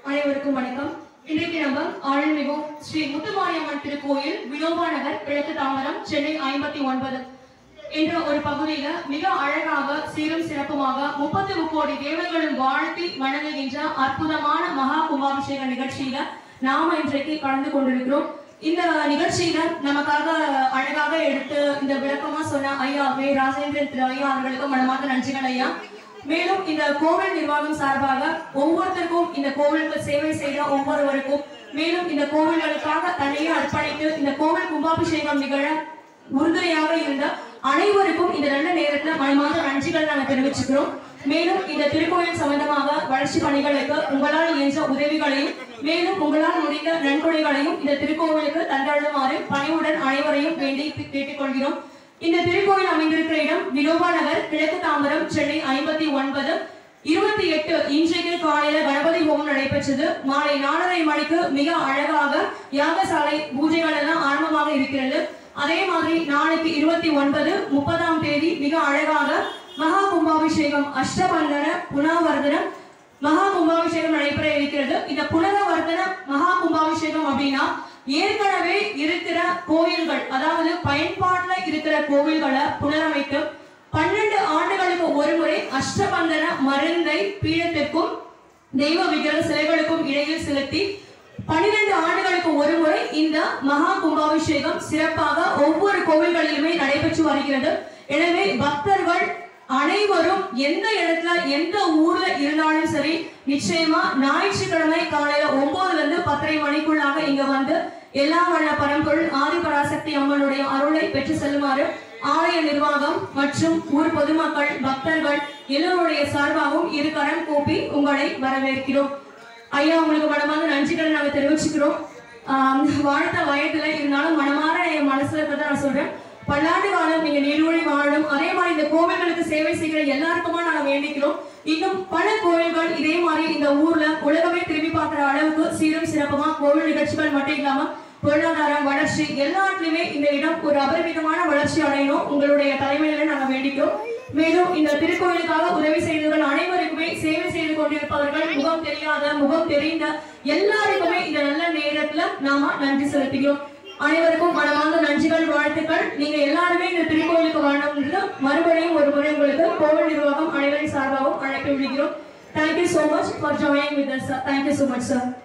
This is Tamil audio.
அனைவருக்கும் வணக்கம் இன்றைக்கு நம்ம அருள்மிகு ஸ்ரீ முத்துமாரியம்மன் திருக்கோயில் வினோபா நகர் கிழக்கு தாமரம் சென்னை ஐம்பத்தி ஒன்பது என்ற ஒரு பகுதியில மிக அழகாக சீரும் சிறப்புமாக முப்பத்தி முக்கோடி தேவர்களும் வாழ்த்தி வணங்குகின்ற அற்புதமான மகா கும்பாபிஷேக நிகழ்ச்சியில நாம இன்றைக்கு கலந்து கொண்டிருக்கிறோம் இந்த நிகழ்ச்சியில நமக்காக அழகாக எடுத்து இந்த விளக்கமா சொன்ன ஐயா வே ராஜேந்திரன் திரு ஐயா அவர்களுக்கு மனமார்ந்த நன்றிகள் ஐயா மேலும் இந்த கோவில் நிர்வாகம் சார்பாக ஒவ்வொருத்தருக்கும் இந்த கோவிலுக்கு சேவை செய்த ஒவ்வொருவருக்கும் மேலும் இந்த கோவில்களுக்காக தன்னையே அர்ப்பணித்து இந்த கோவில் கும்பாபிஷேகம் நிகழ உறுதுணையாக இருந்த அனைவருக்கும் இந்த நல்ல நேரத்துல மனமார்ந்த நன்றிகள் நாங்கள் தெரிவிச்சுக்கிறோம் மேலும் இந்த திருக்கோயில் சம்பந்தமாக வளர்ச்சி பணிகளுக்கு உங்களால் இயன்ற உதவிகளையும் மேலும் உங்களால் முடிந்த நன்கொடைகளையும் இந்த திருக்கோவிலுக்கு தந்தருளுமாறு பணிவுடன் அனைவரையும் வேண்டி கேட்டுக்கொள்கிறோம் இந்த திருக்கோயில் அமைந்திருக்கிற இடம் வினோபா நகர் கிழக்கு தாம்பரம் சென்னை ஐம்பத்தி ஒன்பது இருபத்தி எட்டு இன்றைக்கு காலையில கணபதி ஹோமம் நடைபெற்றது மாலை நாலரை மணிக்கு மிக அழகாக யாகசாலை பூஜைகள் எல்லாம் ஆரம்பமாக இருக்கிறது அதே மாதிரி நாளைக்கு இருபத்தி ஒன்பது முப்பதாம் தேதி மிக அழகாக மகா கும்பாபிஷேகம் அஷ்டபந்தன புனாவர்தனம் மகா கும்பாபிஷேகம் நடைபெற இருக்கிறது இந்த புனரவர்த்தன மகா கும்பாபிஷேகம் அப்படின்னா ஏற்கனவே இருக்கிற கோயில்கள் அதாவது பயன்பாட்டுல இருக்கிற கோவில்களை புனரமைத்து பன்னெண்டு ஆண்டுகளுக்கு ஒருமுறை அஷ்டபந்தன மருந்தை பீடத்திற்கும் தெய்வ விக்கிரக சிலைகளுக்கும் இடையில் செலுத்தி பன்னிரண்டு ஆண்டுகளுக்கு ஒருமுறை இந்த மகா கும்பாபிஷேகம் சிறப்பாக ஒவ்வொரு கோவில்களிலுமே நடைபெற்று வருகிறது எனவே பக்தர்கள் அனைவரும் எந்த இடத்துல எந்த ஊர்ல இருந்தாலும் சரி நிச்சயமா ஞாயிற்றுக்கிழமை காலையில ஒன்பதுல இருந்து பத்தரை மணிக்குள்ளாக இங்க வந்து எல்லா வண்ண பரம்பொருள் ஆதிபராசக்தி அம்மனுடைய அருளை பெற்று செல்லுமாறு ஆலய நிர்வாகம் மற்றும் ஊர் பொதுமக்கள் பக்தர்கள் எல்லோருடைய சார்பாகவும் இரு கரம் கூப்பி உங்களை வரவேற்கிறோம் ஐயா உங்களுக்கு மனமார்ந்த நன்றிகளை நாங்க தெரிவிச்சுக்கிறோம் ஆஹ் வாழ்த்த வயதுல இருந்தாலும் மனமாற என் மனசுல இருக்கிறத நான் சொல்றேன் பல்லாண்டு காலம் நீங்க நீடூழி வாழும் அதே மாதிரி இந்த கோவில்களுக்கு சேவை செய்கிற எல்லாருக்குமா நாங்க வேண்டிக்கிறோம் இன்னும் பல கோவில்கள் இதே மாதிரி இந்த ஊர்ல உலகமே திரும்பி பார்க்கிற அளவுக்கு சீரும் சிறப்புமா கோவில் நிகழ்ச்சிகள் மட்டும் இல்லாம பொருளாதாரம் வளர்ச்சி எல்லாத்துலயுமே இந்த இடம் ஒரு அபரிமிதமான வளர்ச்சி அடையணும் உங்களுடைய தலைமையில நாங்க வேண்டிக்கிறோம் மேலும் இந்த திருக்கோயிலுக்காக உதவி செய்தவர்கள் அனைவருக்குமே சேவை செய்து கொண்டிருப்பவர்கள் முகம் தெரியாத முகம் தெரிந்த எல்லாருக்குமே இந்த நல்ல நேரத்துல நாம நன்றி செலுத்துகிறோம் அனைவருக்கும் மனமார்ந்த நன்றிகள் வாழ்த்துக்கள் நீங்க எல்லாருமே இந்த திருக்கோயிலுக்கு வரணும்னு மறுபடியும் ஒரு முறை உங்களுக்கு கோவில் நிர்வாகம் அனைவரின் சார்பாகவும் அழைப்பு விடுகிறோம் thank you so much for joining with us sir. thank you so much sir